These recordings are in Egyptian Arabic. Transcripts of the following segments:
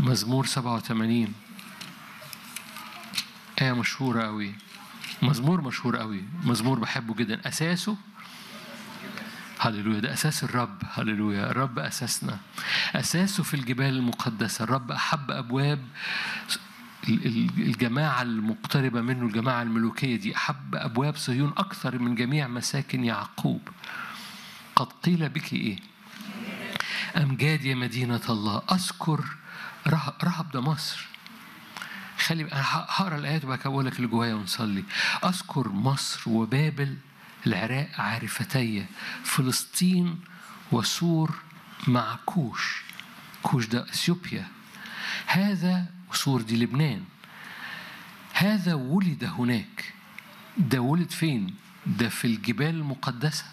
مزمور 87 آية مشهورة أوي مزمور مشهور أوي مزمور بحبه جدا أساسه هللويا ده أساس الرب هللويا الرب أساسنا أساسه في الجبال المقدسة الرب أحب أبواب ال- ال- الجماعة المقتربة منه الجماعة الملوكية دي أحب أبواب صهيون أكثر من جميع مساكن يعقوب قد قيل بك إيه أمجاد يا مدينة الله أذكر رهب, رهب ده مصر خلي أنا ه- هقرا الآيات وبعد كده بقول لك اللي جوايا ونصلي أذكر مصر وبابل العراق عارفتي فلسطين وسور مع كوش كوش ده اثيوبيا هذا وسور دي لبنان هذا ولد هناك ده ولد فين ده في الجبال المقدسه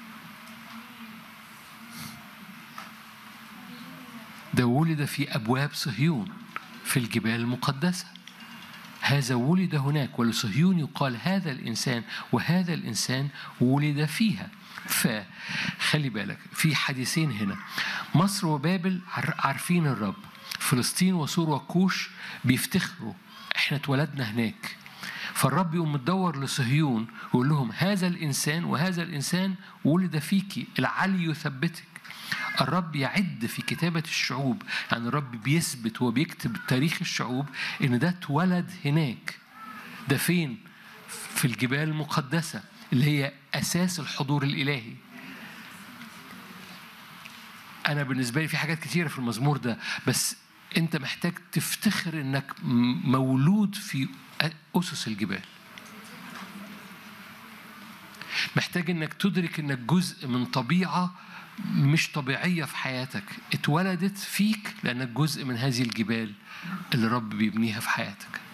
ده ولد في أبواب صهيون في الجبال المقدسة هذا ولد هناك ولصهيون يقال هذا الإنسان وهذا الإنسان ولد فيها فخلي بالك في حديثين هنا مصر وبابل عار- عارفين الرب فلسطين وسور وكوش بيفتخروا احنا اتولدنا هناك فالرب يقوم مدور لصهيون ويقول لهم هذا الإنسان وهذا الإنسان ولد فيك العلي يثبتك الرب يعد في كتابة الشعوب يعني الرب بيثبت وبيكتب تاريخ الشعوب إن ده اتولد هناك ده فين؟ في الجبال المقدسة اللي هي أساس الحضور الإلهي أنا بالنسبة لي في حاجات كتيرة في المزمور ده بس أنت محتاج تفتخر إنك م- مولود في أسس الجبال محتاج انك تدرك انك جزء من طبيعه مش طبيعيه في حياتك اتولدت فيك لانك جزء من هذه الجبال اللي رب بيبنيها في حياتك